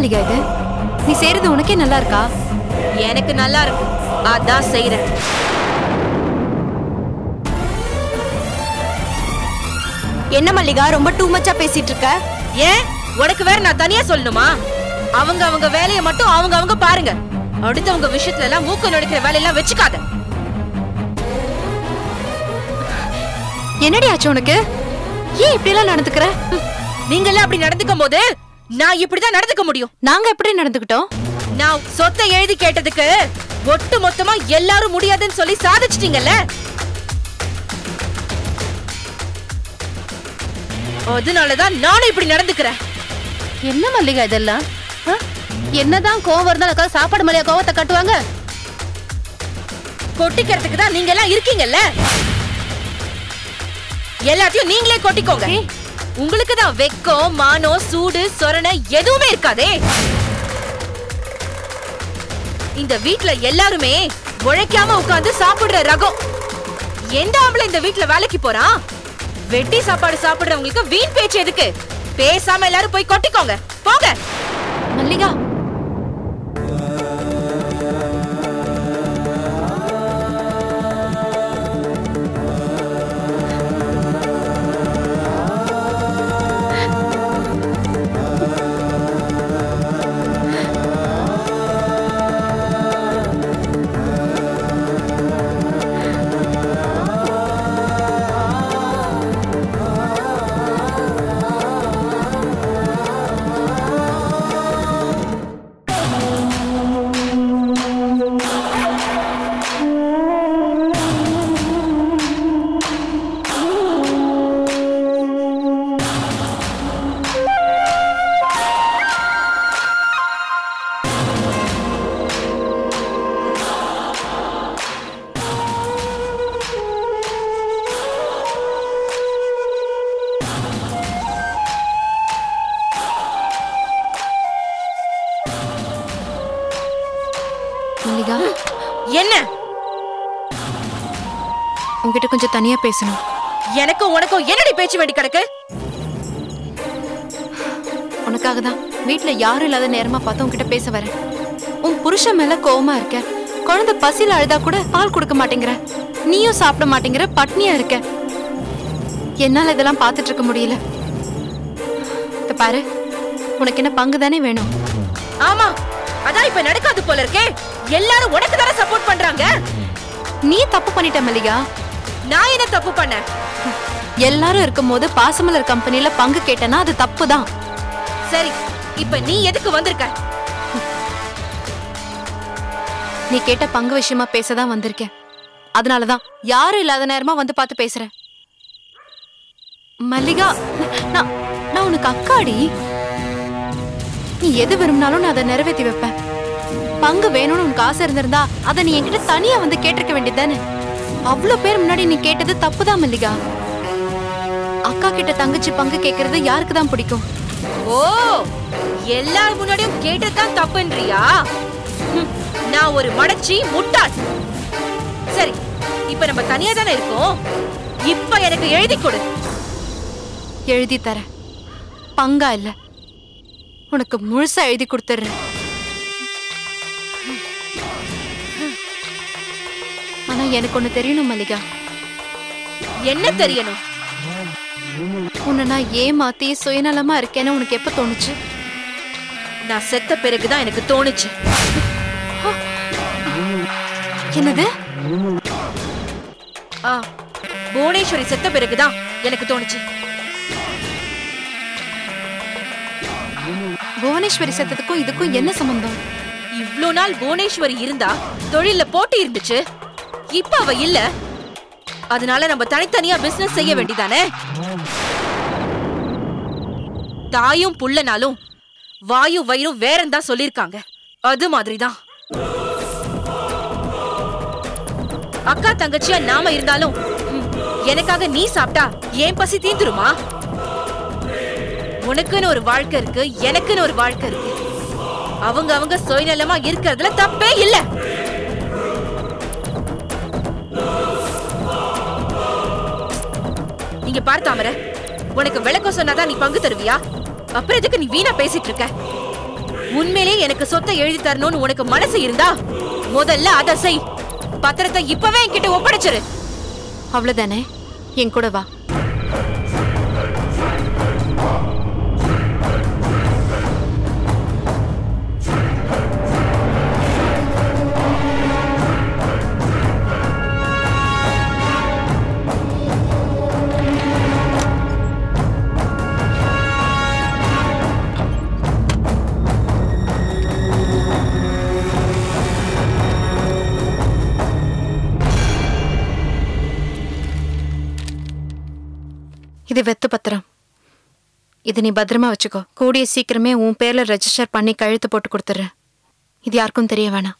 மல்லிகா இது நீ செய்யறது உனக்கே நல்லா இருக்கா எனக்கு நல்லா இருக்கு அதான் செய்யறேன் என்ன மல்லிகா ரொம்ப டூ மச்சா பேசிட்டு இருக்க ஏன் உனக்கு வேற நான் தனியா சொல்லணுமா அவங்க அவங்க வேலையை மட்டும் அவங்க அவங்க பாருங்க அடுத்தவங்க விஷயத்துல எல்லாம் மூக்க நுழைக்கிற வேலையெல்லாம் வச்சுக்காத என்னடி ஆச்சு உனக்கு ஏன் இப்படி எல்லாம் நடந்துக்கிற நீங்க எல்லாம் அப்படி நடந்துக்கும் போது நான் இப்படிதான் நடந்துக்க முடியும் நாங்க எப்படி நடந்துக்கிட்டோம் நான் சொத்தை எழுதி கேட்டதுக்கு ஒட்டு மொத்தமா எல்லாரும் முடியாதுன்னு சொல்லி சாதிச்சிட்டீங்கல்ல அதனாலதான் நானும் இப்படி நடந்துக்கிறேன் என்ன மல்லிகா இதெல்லாம் ஆ? என்னதான் கோவம் இருந்தாலும் சாப்பாடு மலையா கோவத்தை கட்டுவாங்க கொட்டிக்கிறதுக்கு தான் நீங்க எல்லாம் இருக்கீங்கல்ல எல்லாத்தையும் நீங்களே கொட்டிக்கோங்க உங்களுக்கு தான் வெக்கம் மானம் சூடு சொரணை எதுவுமே இருக்காதே இந்த வீட்ல எல்லாருமே உழைக்காம உட்கார்ந்து சாப்பிடுற ரகம் எந்த ஆம்பளை இந்த வீட்ல வேலைக்கு போறான் வெட்டி சாப்பாடு சாப்பிடுறவங்களுக்கு வீண் பேச்சு எதுக்கு பேசாம எல்லாரும் போய் கொட்டிக்கோங்க போங்க மல்லிகா மல்லிகா என்ன உன்கிட்ட கொஞ்சம் தனியா பேசணும் எனக்கும் உனக்கும் என்னடி பேச்சு வேண்டி கிடக்கு உனக்காக தான் வீட்ல யாரும் இல்லாத நேரமா பார்த்து உன்கிட்ட பேச வரேன் உன் புருஷன் மேல கோவமா இருக்க குழந்தை பசியில அழுதா கூட பால் கொடுக்க மாட்டேங்கிற நீயும் சாப்பிட மாட்டேங்கிற பட்னியா இருக்க என்னால இதெல்லாம் பார்த்துட்டு இருக்க முடியல இத பாரு உனக்கு என்ன பங்கு தானே வேணும் ஆமா அதான் இப்ப நடக்காது போல இருக்கே எல்லாரும் உனக்கு தானே சப்போர்ட் பண்றாங்க நீ தப்பு பண்ணிட்ட மல்லிகா நான் என்ன தப்பு பண்ணேன் எல்லாரும் இருக்கும்போது பாசமலர் கம்பெனில பங்கு கேட்டனா அது தப்பு தான் சரி இப்ப நீ எதுக்கு வந்திருக்க நீ கேட்ட பங்கு விஷயமா பேசதான் வந்திருக்கேன் அதனாலதான் யாரும் இல்லாத நேரமா வந்து பார்த்து பேசுறேன் மல்லிகா நான் நான் உனக்கு அக்காடி நீ எது விரும்பினாலும் நான் அதை நிறைவேத்தி வைப்பேன் பங்கு வேணும்னு உனக்கு ஆசை இருந்திருந்தா அதை நீ என்கிட்ட தனியா வந்து கேட்டிருக்க வேண்டியதுதானே அவ்வளவு பேர் முன்னாடி நீ கேட்டது தப்புதான் மல்லிகா அக்கா கிட்ட தங்கச்சி பங்கு கேக்குறது யாருக்கு தான் பிடிக்கும் ஓ எல்லார் முன்னாடியும் கேட்டதுதான் தப்புன்றியா ஹம், நான் ஒரு மடச்சி முட்டாள் சரி இப்ப நம்ம தனியா தானே இருக்கோம் இப்ப எனக்கு எழுதி கொடு எழுதி தரேன் பங்கா இல்ல உனக்கு முழுசா எழுதி கொடுத்துட்றேன் ஆனா எனக்கு ஒண்ணு தெரியணும் மல்லிகா என்ன தெரியணும் உன்னை நான் ஏமாத்தி சுயநலமா இருக்கேன்னு உனக்கு எப்ப தோணுச்சு நான் செத்த பிறகுதான் எனக்கு தோணுச்சு என்னது ஆ புவனேஸ்வரி செத்த பிறகுதான் எனக்கு தோணுச்சு புவனேஸ்வரி செத்ததுக்கும் இதுக்கும் என்ன சம்பந்தம் இவ்ளோ நாள் புவனேஸ்வரி இருந்தா தொழில்ல போட்டி இருந்துச்சு இப்ப அவ இல்ல அதனால நம்ம தனித்தனியா பிசினஸ் செய்ய வேண்டியதானே தாயும் புள்ளனாலும் வாயு வயிறும் வேறன்னு தான் சொல்லிருக்காங்க அது மாதிரிதான் அக்கா தங்கச்சியா நாம இருந்தாலும் ம், எனக்காக நீ சாப்பிட்டா ஏன் பசி தீந்துருமா உனக்குன்னு ஒரு வாழ்க்கை இருக்கு எனக்குன்னு ஒரு வாழ்க்கை இருக்கு அவங்க அவங்க சுயநலமா இருக்கிறதுல தப்பே இல்ல நீங்க பாரு தாமரை உனக்கு விளக்கம் சொன்னாதான் நீ பங்கு தருவியா அப்புறம் எதுக்கு நீ வீணா பேசிட்டு இருக்க உண்மையிலேயே எனக்கு சொத்தை எழுதி தரணும்னு உனக்கு மனசு இருந்தா முதல்ல அதை செய் பத்திரத்தை இப்பவே என்கிட்ட ஒப்படைச்சிரு அவ்வளவுதானே என் கூட வா இது வெத்து பத்திரம் இது நீ பத்திரமா வச்சுக்கோ கூடிய சீக்கிரமே உன் பேர்ல ரெஜிஸ்டர் பண்ணி கழுத்து போட்டு கொடுத்துறேன் இது யாருக்கும் தெரிய வேணாம்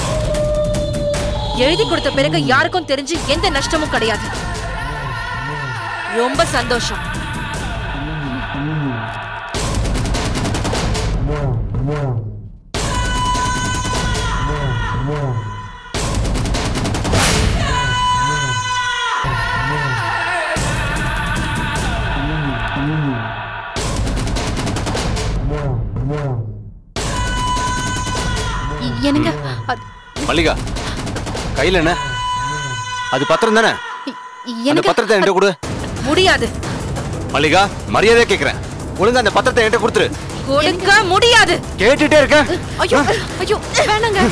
எழுதி கொடுத்த பிறகு யாருக்கும் தெரிஞ்சு எந்த நஷ்டமும் கிடையாது ரொம்ப சந்தோஷம் இ- என்னங்க அது- மல்லிகா கையில என்ன அது பத்திரம் தானே இ- அந்த எனக்கு பத்திரத்தை என்கிட்ட கொடு முடியாது மல்லிகா மரியாதையா கேக்குறேன் ஒழுங்கா அந்த பத்திரத்தை என்கிட்ட கொடுத்துரு கொடுக்க முடியாது கேட்டுட்டே இருக்கேன் ஐயோ ஐயோ வேணாங்க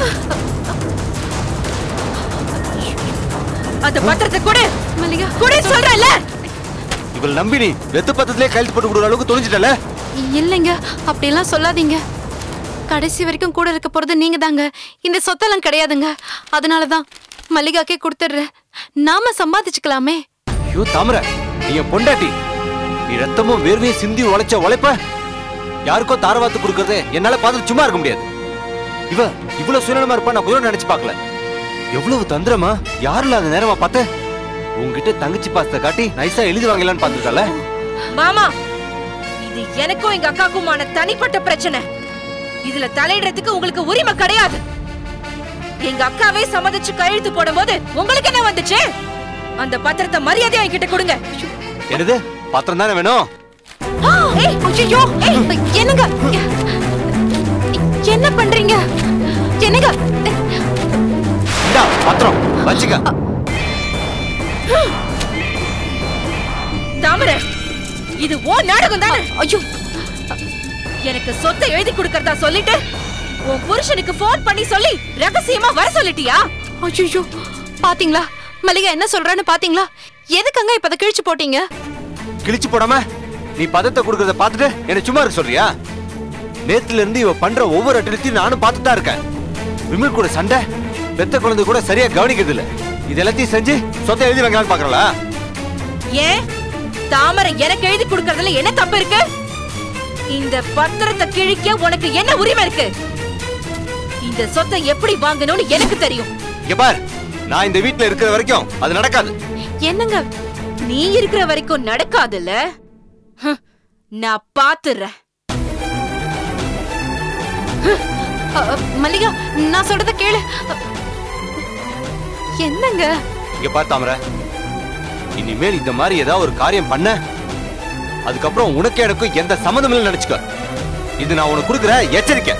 அந்த பத்திரத்தை கொடு மல்லிகா கொடு சொல்றேன்ல இவள் நம்பி நீ வெத்து பத்திரத்திலே கையெழுத்து போட்டு கொடுக்குற அளவுக்கு துணிஞ்சிட்டல இல்லைங்க அப்படியெல்லாம் சொல்லாதீங்க கடைசி வரைக்கும் கூட இருக்க போறது நீங்க தாங்க இந்த சொத்தெல்லாம் கிடையாதுங்க அதனாலதான் மல்லிகாக்கே கொடுத்துடுறேன் நாம சம்பாதிச்சுக்கலாமே ஐயோ தாமரை நீ என் பொண்டாட்டி நீ ரத்தமும் வேர்வையும் சிந்தி உழைச்ச உழைப்ப யாருக்கோ தாரவாத்து கொடுக்கறதே என்னால பார்த்து சும்மா இருக்க முடியாது இவ இவ்வளவு சுயநலமா இருப்பா நான் கூட நினைச்சு பார்க்கல எவ்வளவு தந்திரமா யாரும் இல்லாத நேரமா பார்த்த உன்கிட்ட தங்கச்சி பாசத்தை காட்டி நைஸா எழுதி வாங்கலான்னு பார்த்துருக்கல மாமா இது எனக்கும் எங்க அக்காக்குமான தனிப்பட்ட பிரச்சனை இதுல தலையிடுறதுக்கு உங்களுக்கு உரிமை கிடையாது எங்க அக்காவே சம்மதிச்சு கையெழுத்து போடும்போது உங்களுக்கு என்ன வந்துச்சு அந்த பத்திரத்தை மரியாதையா என்கிட்ட கொடுங்க என்னது பத்திரம் தானே வேணும் ஏய், ஐயையோ, ஏய், என்னங்க என்ன பண்றீங்க என்னங்க இந்தா பத்திரம் வச்சுக்க தாமரை இது ஓ நாடகம் தானே ஐயோ எனக்கு சொத்தை எழுதி கொடுக்கறதா சொல்லிட்டு உன் புருஷனுக்கு ஃபோன் பண்ணி சொல்லி ரகசியமா வர சொல்லிட்டியா ஐயோ பாத்தீங்களா மல்லிகா என்ன சொல்றான்னு பாத்தீங்களா எதுக்கங்க இப்ப அதை கிழிச்சு போட்டீங்க கிழிச்சு போடாம நீ பதத்தை கொடுக்கறத பார்த்துட்டு என்ன சும்மா இருக்க சொல்றியா நேத்துல இருந்து இவ பண்ற ஒவ்வொரு அட்டத்தையும் நானும் பார்த்துட்டு தான் இருக்கேன் விமல் கூட சண்டை பெத்த குழந்தை கூட சரியா கவனிக்கிறது இல்ல இது எல்லாத்தையும் செஞ்சு சொத்தை எழுதி வாங்கலாம்னு பாக்குறா ஏன் தாமரை எனக்கு எழுதி கொடுக்கறதுல என்ன தப்பு இருக்கு இந்த பத்திரத்தை கிழிக்க உனக்கு என்ன உரிமை இருக்கு இந்த சொத்தை எப்படி வாங்கணும்னு எனக்கு தெரியும் இங்க பார் நான் இந்த வீட்ல இருக்கிற வரைக்கும் அது நடக்காது என்னங்க நீ இருக்கிற வரைக்கும் நடக்காதுல்ல ஹம், நான் பாத்துறேன் அ, அ, மல்லிகா நான் சொல்றத கேளு அ, என்னங்க இங்க பார் தாமரை இனிமேல் இந்த மாதிரி ஏதாவது ஒரு காரியம் பண்ண அதுக்கப்புறம் உனக்கு எனக்கும் எந்த சம்மந்தம் இல்லை நினைச்சுக்க இது நான் உனக்கு கொடுக்குற எச்சரிக்கை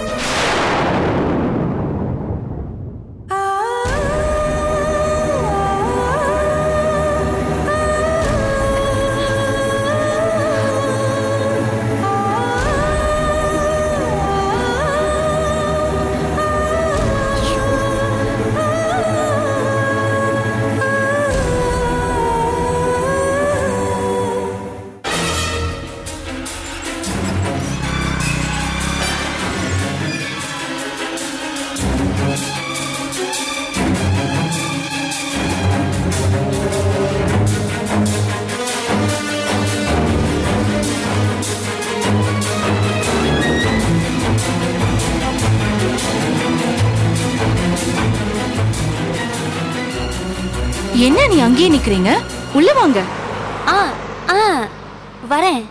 என்ன நீ அங்கேயே நிக்கிறீங்க உள்ள வாங்க ஆ ஆ வரேன்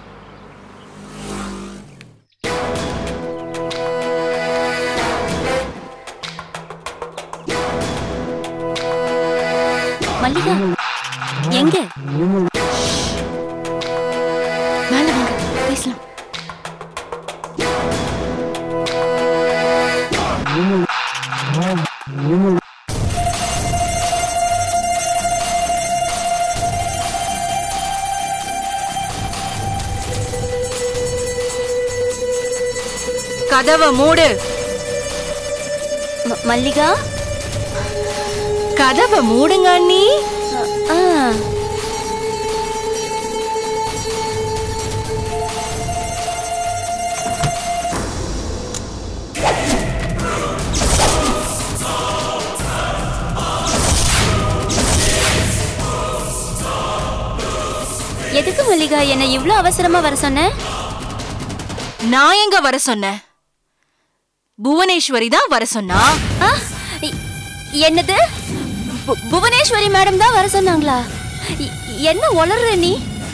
மல்லிகா எங்க மேல வாங்க பேசலாம் கதவை மூடு ம- மல்லிகா கதவை மூடுங்க அண்ணி ஆ எதுக்கு மல்லிகா என்ன இவ்ளோ அவசரமா வர சொன்ன நான் எங்க வர சொன்னேன் புவனேஸ்வரி தான் வர சொன்னா ஆ, இ- என்னது பு- புவனேஸ்வரி மேடம் தான் வர சொன்னாங்களா இ- என்ன உளர்ற நீ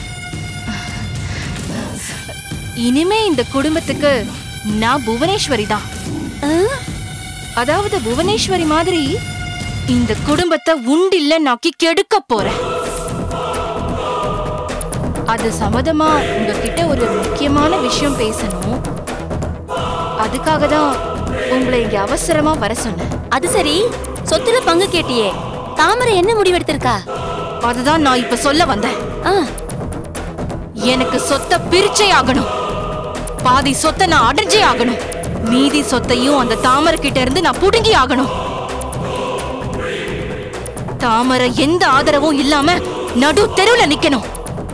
இனிமே இந்த குடும்பத்துக்கு நான் புவனேஸ்வரி தான் ஆ? அதாவது புவனேஸ்வரி மாதிரி இந்த குடும்பத்தை உண்டில்ல நாக்கி கெடுக்க போறேன் அது சம்மதமா உங்ககிட்ட ஒரு முக்கியமான விஷயம் பேசணும் அதுக்காக தான் உங்களை இங்க அவசரமா வர சொன்னேன் அது சரி சொத்துல பங்கு கேட்டியே தாமரை என்ன முடிவெடுத்திருக்கா அதுதான் நான் இப்ப சொல்ல வந்தேன் ஆ, எனக்கு சொத்தை பிரிச்சே ஆகணும் பாதி சொத்தை நான் அடைஞ்சே ஆகணும் மீதி சொத்தையும் அந்த தாமரை கிட்ட இருந்து நான் புடுங்கி ஆகணும் தாமரை எந்த ஆதரவும் இல்லாம நடு தெருவுல நிக்கணும்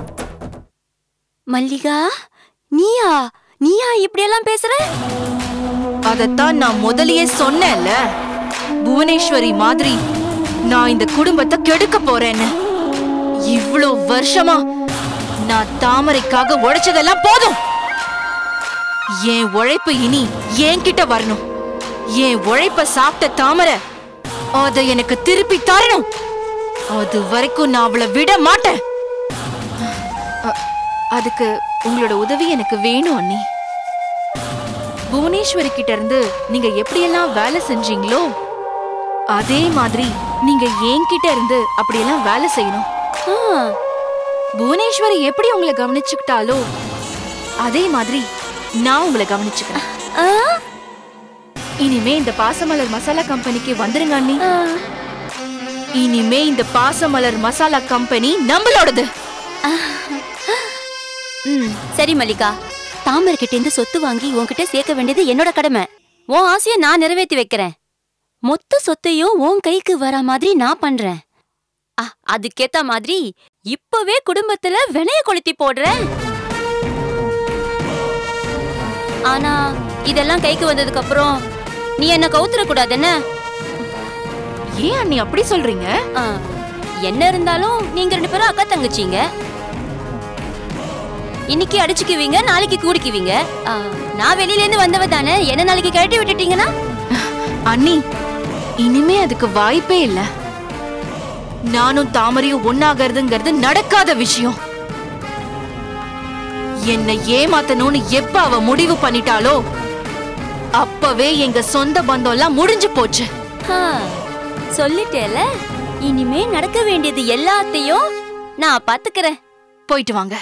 மல்லிகா நீயா நீயா இப்படியெல்லாம் பேசுற அதத்தான் நான் முதலியே சொன்னேன்ல புவனேஸ்வரி மாதிரி நான் இந்த குடும்பத்தை கெடுக்க போறேன்னு இவ்ளோ வருஷமா நான் தாமரைக்காக உழைச்சதெல்லாம் போதும் என் உழைப்பு இனி என்கிட்ட வரணும் என் உழைப்ப சாப்பிட்ட தாமரை அதை எனக்கு திருப்பி தரணும் அது வரைக்கும் நான் அவளை விட மாட்டேன் அ- அதுக்கு உங்களோட உதவி எனக்கு வேணும் அண்ணி புவனேஸ்வரி கிட்ட இருந்து நீங்க எப்படியெல்லாம் வேலை செஞ்சீங்களோ அதே மாதிரி நீங்க என்கிட்ட இருந்து அப்படியெல்லாம் வேலை செய்யணும் ஆ, புவனேஸ்வரி எப்படி உங்களை கவனிச்சுக்கிட்டாலோ அதே மாதிரி நான் உங்களை கவனிச்சுக்கிறேன் ஆ, இனிமே இந்த பாசமலர் மசாலா கம்பெனிக்கு வந்துருங்க அண்ணி ஆ. இனிமே இந்த பாசமலர் மசாலா கம்பெனி நம்மளோடது ம் சரி மல்லிகா தாமரை கிட்ட இருந்து சொத்து வாங்கி உன்கிட்ட சேர்க்க வேண்டியது என்னோட கடமை உன் ஆசைய நான் நிறைவேற்றி வைக்கிறேன் மொத்த சொத்தையும் உன் கைக்கு வர மாதிரி நான் பண்றேன் அ, அதுக்கேத்த மாதிரி இப்பவே குடும்பத்துல வினைய கொளுத்தி போடுறேன் ஆனா இதெல்லாம் கைக்கு வந்ததுக்கு அப்புறம் நீ என்ன கவுத்துற கூடாது என்ன ஏன் அண்ணி அப்படி சொல்றீங்க ஆ, என்ன இருந்தாலும் நீங்க ரெண்டு பேரும் அக்கா தங்கச்சிங்க இன்னைக்கு அடிச்சுக்குவீங்க நாளைக்கு கூடிக்குவீங்க ஆ, நான் வெளியில இருந்து வந்தவ தானே என்ன நாளைக்கு கழட்டி விட்டுட்டீங்கன்னா அண்ணி இனிமே அதுக்கு வாய்ப்பே இல்ல நானும் தாமரையும் ஒன்னாகிறதுங்கிறது நடக்காத விஷயம் என்னை ஏமாத்தணும்னு எப்ப அவ முடிவு பண்ணிட்டாளோ அப்பவே எங்க சொந்த பந்தம் எல்லாம் முடிஞ்சு போச்சு ஆ, சொல்லிட்டேல இனிமே நடக்க வேண்டியது எல்லாத்தையும் நான் பாத்துக்கிறேன் போயிட்டு வாங்க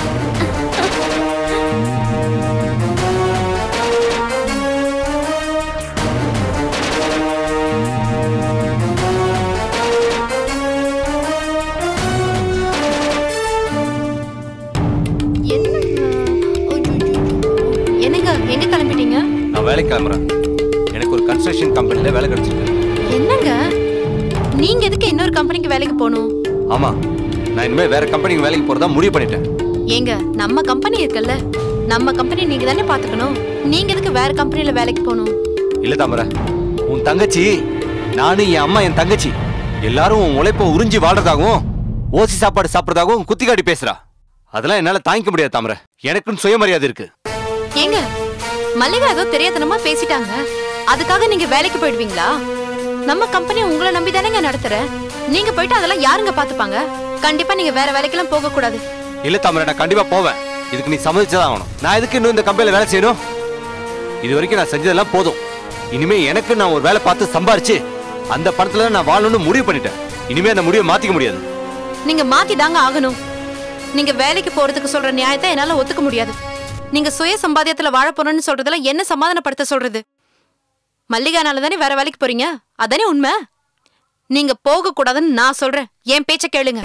என்னங்க எங்க கிளம்பிட்டீங்க நான் வேலைக்கு கிளம்புறேன் எனக்கு ஒரு கன்ஸ்ட்ரக்ஷன் கம்பெனில வேலை கிடைச்சிருக்கு என்னங்க நீங்க எதுக்கு இன்னொரு கம்பெனிக்கு வேலைக்கு போகணும் ஆமா நான் இனிமே வேற கம்பெனிக்கு வேலைக்கு போறதா முடிவு பண்ணிட்டேன் ஏங்க நம்ம கம்பெனி இருக்குல்ல நம்ம கம்பெனி நீங்க தானே பாத்துக்கணும் நீங்க எதுக்கு வேற கம்பெனில வேலைக்கு போகணும் இல்ல தாமரை உன் தங்கச்சி நானும் என் அம்மா என் தங்கச்சி எல்லாரும் உன் உழைப்ப உறிஞ்சி வாழ்றதாகவும் ஓசி சாப்பாடு சாப்பிடுறதாகவும் குத்தி காட்டி பேசுறா அதெல்லாம் என்னால தாங்கிக்க முடியாது தாமரை எனக்குன்னு சுயமரியாதை இருக்கு ஏங்க மல்லிகா ஏதோ தெரியாதனமா பேசிட்டாங்க அதுக்காக நீங்க வேலைக்கு போயிடுவீங்களா நம்ம கம்பெனி உங்களை நம்பி தானேங்க நடத்துற நீங்க போயிட்டு அதெல்லாம் யாருங்க பாத்துப்பாங்க கண்டிப்பா நீங்க வேற வேலைக்கெல்லாம் போக கூடாது இல்ல தாமரை நான் கண்டிப்பா போவேன் இதுக்கு நீ சம்மதிச்சுதான் ஆகணும் நான் எதுக்கு இன்னும் இந்த கம்பெனில வேலை செய்யணும் இது வரைக்கும் நான் செஞ்சதெல்லாம் போதும் இனிமே எனக்கு நான் ஒரு வேலை பார்த்து சம்பாரிச்சு அந்த பணத்துல நான் வாழணும்னு முடிவு பண்ணிட்டேன் இனிமே அந்த முடிவை மாத்திக்க முடியாது நீங்க மாத்தி தாங்க ஆகணும் நீங்க வேலைக்கு போறதுக்கு சொல்ற நியாயத்தை என்னால ஒத்துக்க முடியாது நீங்க சுய சம்பாத்தியத்துல வாழ போறேன்னு சொல்றதுல என்ன சமாதானப்படுத்த சொல்றது மல்லிகானால தானே வேற வேலைக்கு போறீங்க அதானே உண்மை நீங்க போக கூடாதுன்னு நான் சொல்றேன் என் பேச்ச கேளுங்க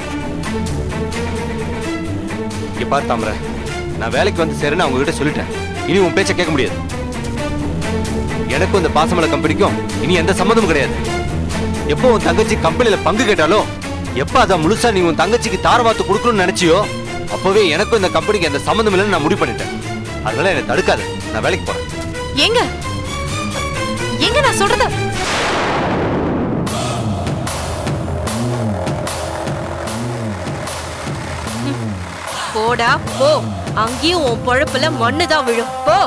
இங்க பாரு தாமரை நான் வேலைக்கு வந்து சேருன்னு அவங்க கிட்ட சொல்லிட்டேன் இனி உன் பேச்ச கேட்க முடியாது எனக்கும் இந்த பாசமலை கம்பெனிக்கும் இனி எந்த சம்மந்தமும் கிடையாது எப்போ உன் தங்கச்சி கம்பெனில பங்கு கேட்டாலோ எப்ப அதை முழுசா நீ உன் தங்கச்சிக்கு தாரவாத்து கொடுக்கணும்னு நினைச்சியோ அப்பவே எனக்கும் இந்த கம்பெனிக்கு எந்த சம்மந்தம் இல்லைன்னு நான் முடிவு பண்ணிட்டேன் அதனால என்னை தடுக்காத நான் வேலைக்கு போறேன் எங்க எங்க நான் சொல்றத போடா போ அங்கேயும் உன் பொழப்புல மண்ணு தான் விழும் போ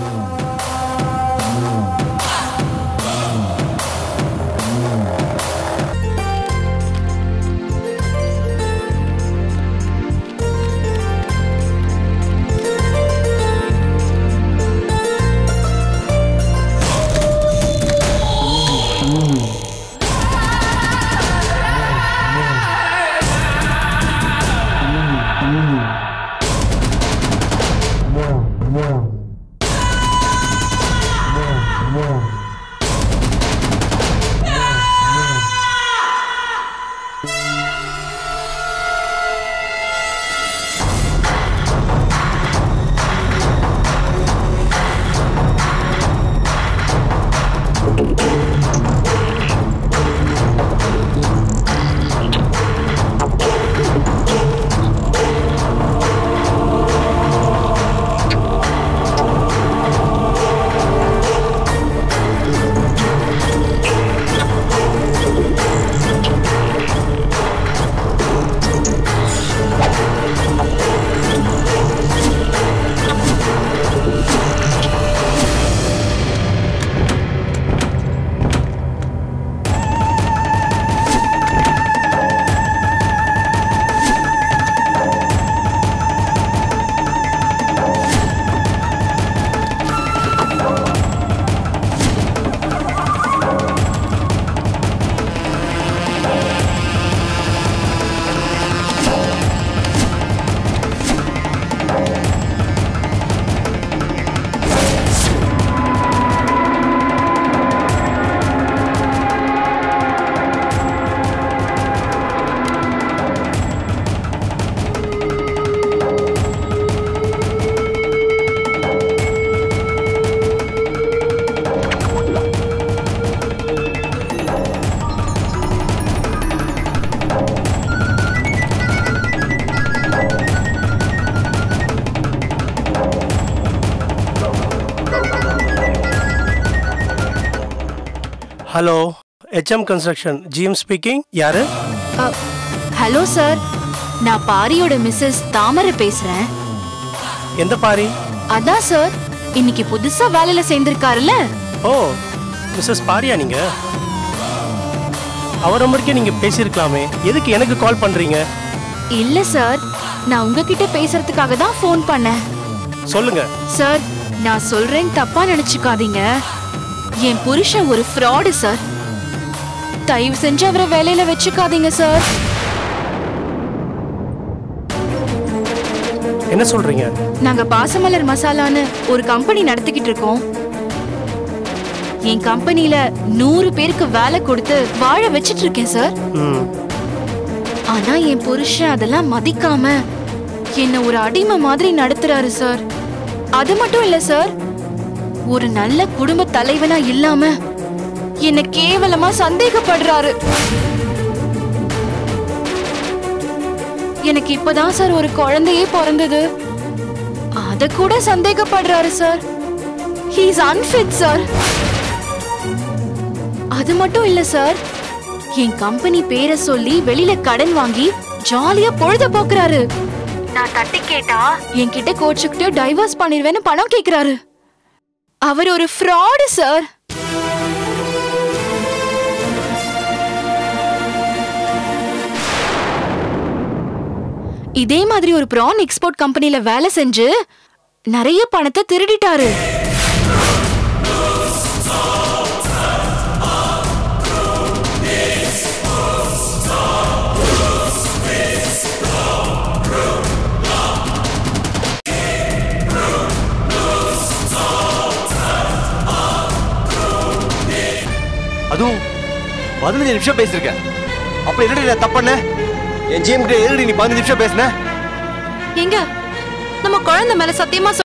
hello HM construction GM speaking யாரு ஹலோ சார் நான் பாரியோட மிஸ்ஸஸ் தாமரை பேசுறேன் எந்த பாரி அதான் சார் இன்னைக்கு புதுசா வேலையில சேர்ந்திருக்காருல்ல ஓ மிஸ்ஸஸ் பாரியா நீங்க அவர் நம்பருக்கே நீங்க பேசியிருக்கலாமே எதுக்கு எனக்கு கால் பண்றீங்க இல்ல சார் நான் உங்ககிட்ட பேசுறதுக்காக தான் ஃபோன் பண்ணேன் சொல்லுங்க சார் நான் சொல்றேன் தப்பா நினைச்சுக்காதீங்க என் புருஷன் ஒரு ஃப்ராடு சார் தயவு செஞ்சு அவரை வேலையில வச்சுக்காதீங்க சார் என்ன சொல்றீங்க நாங்க பாசமலர் மசாலான்னு ஒரு கம்பெனி நடத்திக்கிட்டு இருக்கோம் என் கம்பெனில நூறு பேருக்கு வேலை கொடுத்து வாழ வச்சிட்டு இருக்கேன் சார் ம் ஆனா என் புருஷன் அதெல்லாம் மதிக்காம என்ன ஒரு அடிமை மாதிரி நடத்துறாரு சார் அது மட்டும் இல்ல சார் ஒரு நல்ல குடும்ப தலைவனா இல்லாம என்ன கேவலமா சந்தேகப்படுறாரு எனக்கு இப்பதான் சார் ஒரு குழந்தையே பிறந்தது அத கூட சந்தேகப்படுறாரு சார் ஹீஸ் அன்ஃபிட் சார் அது மட்டும் இல்ல சார் என் கம்பெனி பேரை சொல்லி வெளியில கடன் வாங்கி ஜாலியா பொழுத போக்குறாரு நான் தட்டி கேட்டா என்கிட்ட கோச்சுக்கிட்டு டைவர்ஸ் பண்ணிடுவேன்னு பணம் கேக்குறாரு அவர் ஒரு ஃப்ராடு சார் இதே மாதிரி ஒரு ப்ரான் எக்ஸ்போர்ட் கம்பெனில வேலை செஞ்சு நிறைய பணத்தை திருடிட்டாரு அதுவும் பதினஞ்சு நிமிஷம் பேசியிருக்கேன் அப்ப என்னடி நான் தப்பு பண்ணேன் என் ஜிஎம் கிட்ட எதுடி நீ பதினஞ்சு நிமிஷம் பேசின எங்க நம்ம குழந்தை மேல சத்தியமா